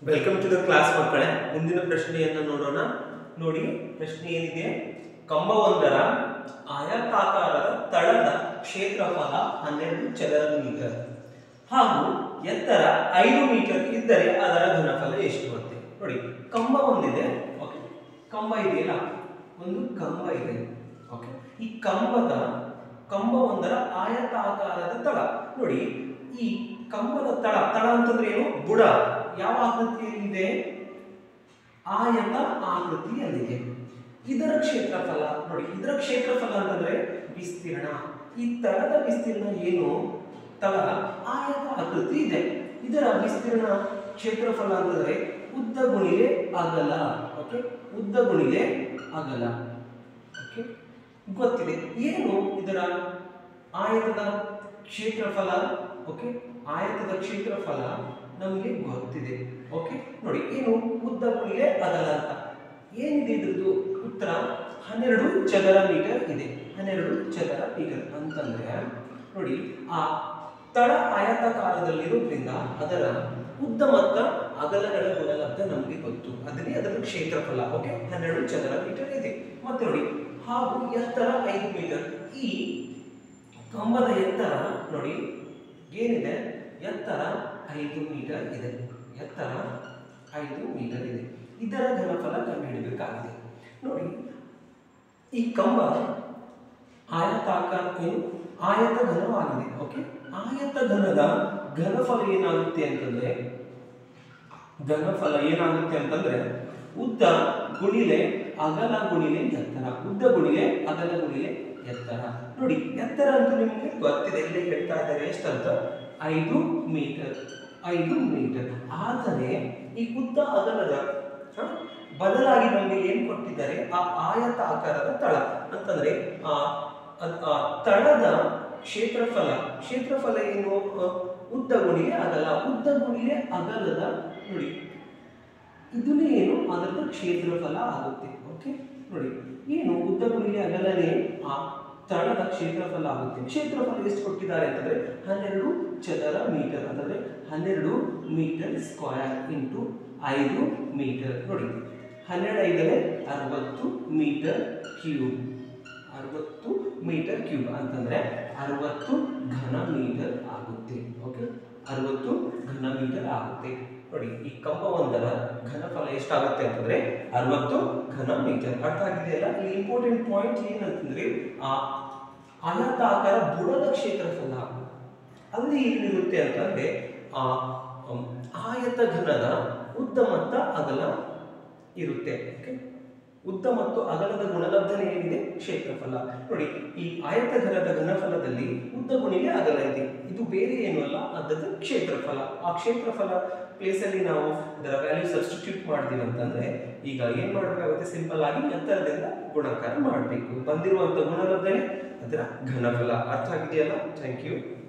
welcome to the class ಮಕ್ಕಳೇ ಮುಂದಿನ ಪ್ರಶ್ನೆಯನ್ನು ನೋಡೋಣ ನೋಡಿ ಪ್ರಶ್ನೆ ಏನಿದೆ ಕಂಬವೊಂದರ ಆಯತಾಕಾರದ ತಳದ ಕ್ಷೇತ್ರಫಲ ಹನ್ನೆರಡು ಚದರ ಮೀಟರ್ ಹಾಗೂ ಎತ್ತರ ಐದು ಮೀಟರ್ ಇದ್ದರೆ ಅದರ ಘನಫಲ ಎಷ್ಟು ಅಂತೆ ನೋಡಿ ಕಂಬ ಒಂದಿದೆ ಓಕೆ ಕಂಬ ಇದೆಯಲ್ಲ ಒಂದು ಕಂಬ ಇದೆ ಓಕೆ ಈ ಕಂಬದ ಕಂಬ ಒಂದರ ಆಯತಾಕಾರದ ತಳ ನೋಡಿ ಈ ಕಂಬದ ತಳ ತಳ ಅಂತಂದ್ರೆ ಏನು ಬುಡ ಯಾವ ಆಕೃತಿಯಲ್ಲಿದೆ ಆಯತ ಆಕೃತಿಯಲ್ಲಿದೆ ಇದರ ಕ್ಷೇತ್ರಫಲ ನೋಡಿ ಇದರ ಕ್ಷೇತ್ರಫಲ ಅಂತಂದ್ರೆ ವಿಸ್ತೀರ್ಣ ಈ ತಳದ ವಿಸ್ತೀರ್ಣ ಏನು ತಳ ಆಯತ ಆಕೃತಿ ಇದೆ ಇದರ ವಿಸ್ತೀರ್ಣ ಕ್ಷೇತ್ರಫಲ ಅಂತಂದ್ರೆ ಉದ್ದ ಗುಣಿಲೆ ಅಗಲ ಓಕೆ ಉದ್ದ ಗುಣಿಲೆ ಅಗಲ ಓಕೆ ಗೊತ್ತಿದೆ ಏನು ಇದರ ಆಯತದ ಕ್ಷೇತ್ರಫಲ ಓಕೆ ಆಯತದ ಕ್ಷೇತ್ರಫಲ ನಮಗೆ ಗೊತ್ತಿದೆ ಓಕೆ ನೋಡಿ ಏನು ಉದ್ದ ಗುಣಿಲೆ ಅಗಲ ಅಂತ ಏನಿದೆ ಇದ್ರದ್ದು ಉತ್ತರ ಹನ್ನೆರಡು ಚದರ ಮೀಟರ್ ಇದೆ ಹನ್ನೆರಡು ಚದರ ಮೀಟರ್ ಅಂತಂದ್ರೆ ನೋಡಿ ಆ ತಳ ಆಯತಾಕಾರದಲ್ಲಿರೋದ್ರಿಂದ ಅದರ ಉದ್ದ ಮತ್ತು ಅಗಲಗಳ ಗುಣಲಬ್ಧ ನಮಗೆ ಗೊತ್ತು ಅದನ್ನೇ ಅದರ ಕ್ಷೇತ್ರಫಲ ಓಕೆ ಹನ್ನೆರಡು ಚದರ ಮೀಟರ್ ಇದೆ ಮತ್ತೆ ನೋಡಿ ಹಾಗೂ ಎತ್ತರ ಐದು ಮೀಟರ್ ಈ ಕಂಬದ ಎತ್ತರ ನೋಡಿ ಏನಿದೆ ಎತ್ತರ ಐದು ಮೀಟರ್ ಇದೆ ಎತ್ತರ ಐದು ಮೀಟರ್ ಇದೆ ಇದರ ಘನಫಲ ಕಂಡುಹಿಡಬೇಕಾಗಿದೆ ನೋಡಿ ಈ ಕಂಬ ಆಯತಾಕಾರ ಏನು ಆಯತ ಘನವಾಗಿದೆ ಓಕೆ ಆಯತ ಘನದ ಘನಫಲ ಏನಾಗುತ್ತೆ ಅಂತಂದ್ರೆ ಘನಫಲ ಏನಾಗುತ್ತೆ ಅಂತಂದ್ರೆ ಉದ್ದ ಗುಣಿಲೆ ಅಗಲ ಗುಣಿಲೆ ಎತ್ತರ ಉದ್ದ ಗುಣಿಲೆ ಅಗಲ ಗುಣಿಲೆ ಎತ್ತರ ನೋಡಿ ಎತ್ತರ ಅಂತ ನಿಮಗೆ ಗೊತ್ತಿದೆ ಇಲ್ಲಿ ಹೇಳ್ತಾ ಇದ್ದಾರೆ ಎಷ್ಟಂತ ಐದು ಮೀಟರ್ ಐದು ಮೀಟರ್ ಆದರೆ ಈ ಉದ್ದ ಅಗಲದ ಹ, ಬದಲಾಗಿ ನಮಗೆ ಏನ್ ಕೊಟ್ಟಿದ್ದಾರೆ ಆ ಆಯತ ಆಕಾರದ ತಳ ಅಂತಂದ್ರೆ ಆ ಅದ್- ಆ ತಳದ ಕ್ಷೇತ್ರಫಲ ಕ್ಷೇತ್ರಫಲ ಏನು ಆ, ಉದ್ದ ಗುಣಿಲೆ ಅಗಲ ಉದ್ದ ಗುಣಿಲೆ ಅಗಲದ ನೋಡಿ ಇದನ್ನೇ ಏನು ಅದರ ಕ್ಷೇತ್ರಫಲ ಆಗುತ್ತೆ ಓಕೆ ನೋಡಿ ಏನು ಉದ್ದ ಗುಣಿಲೆ ಅಗಲನೇ ಆ ತಳದ ಕ್ಷೇತ್ರಫಲ ಆಗುತ್ತೆ ಕ್ಷೇತ್ರಫಲ ಎಷ್ಟು ಕೊಟ್ಟಿದ್ದಾರೆ ಅಂತಂದ್ರೆ ಹನ್ನೆರಡು ಚದರ ಮೀಟರ್ ಅಂತಂದ್ರೆ ಹನ್ನೆರಡು ಮೀಟರ್ ಸ್ಕ್ವೇರ್ ಇಂಟು ಐದು ಮೀಟರ್ ನೋಡಿ ಹನ್ನೆರಡು ಐದನೇ ಅರವತ್ತು ಮೀಟರ್ ಕ್ಯೂಬ್ ಅರವತ್ತು ಮೀಟರ್ ಕ್ಯೂಬ್ ಅಂತಂದ್ರೆ ಅರವತ್ತು ಘನ ಮೀಟರ್ ಆಗುತ್ತೆ ಓಕೆ ಅರವತ್ತು ಘನ ಮೀಟರ್ ಆಗುತ್ತೆ ನೋಡಿ ಈ ಕಂಬ ಒಂದರ ಘನಫಲ ಎಷ್ಟಾಗುತ್ತೆ ಅಂತಂದ್ರೆ ಅರವತ್ತು ಘನ ಮೀಟರ್ ಅರ್ಥ ಆಗಿದೆಯಲ್ಲ ಇಲ್ಲಿ ಇಂಪಾರ್ಟೆಂಟ್ ಪಾಯಿಂಟ್ ಏನಂತಂದ್ರೆ ಆ ಆಯತಾಕಾರ ಬುಡದ ಕ್ಷೇತ್ರಫಲ ಅಲ್ಲಿ ಏನಿರುತ್ತೆ ಅಂತಂದ್ರೆ ಆ ಅಮ್, ಆಯತ ಘನದ ಉದ್ದ ಮತ್ತು ಅಗಲ ಇರುತ್ತೆ ಓಕೆ ಉದ್ದ ಮತ್ತು ಅಗಲದ ಗುಣಲಬ್ಧನೆ ಏನಿದೆ ಕ್ಷೇತ್ರಫಲ ನೋಡಿ ಈ ಆಯತ ಘನದ ಘನಫಲದಲ್ಲಿ ಉದ್ದ ಗುಣಿಗೆ ಅಗಲ ಇದೆ ಇದು ಬೇರೆ ಏನು ಅಲ್ಲ ಅದರ ಕ್ಷೇತ್ರಫಲ ಆ ಕ್ಷೇತ್ರಫಲ ಪ್ಲೇಸಲ್ಲಿ ನಾವು ಅದರ ವ್ಯಾಲ್ಯೂ ಸಬ್ಸ್ಟಿಟ್ಯೂಟ್ ಮಾಡ್ತೀವಿ ಅಂತಂದ್ರೆ ಈಗ ಏನ್ ಮಾಡಬೇಕಾಗುತ್ತೆ ಸಿಂಪಲ್ ಆಗಿ ಎತ್ತರದಿಂದ ಗುಣಾಕಾರ ಮಾಡಬೇಕು ಬಂದಿರುವಂತ ಗುಣಲಬ್ಧನೆ ಅದರ ಘನಫಲ ಅರ್ಥ ಆಗಿದೆಯಲ್ಲ ಥ್ಯಾಂಕ್ ಯು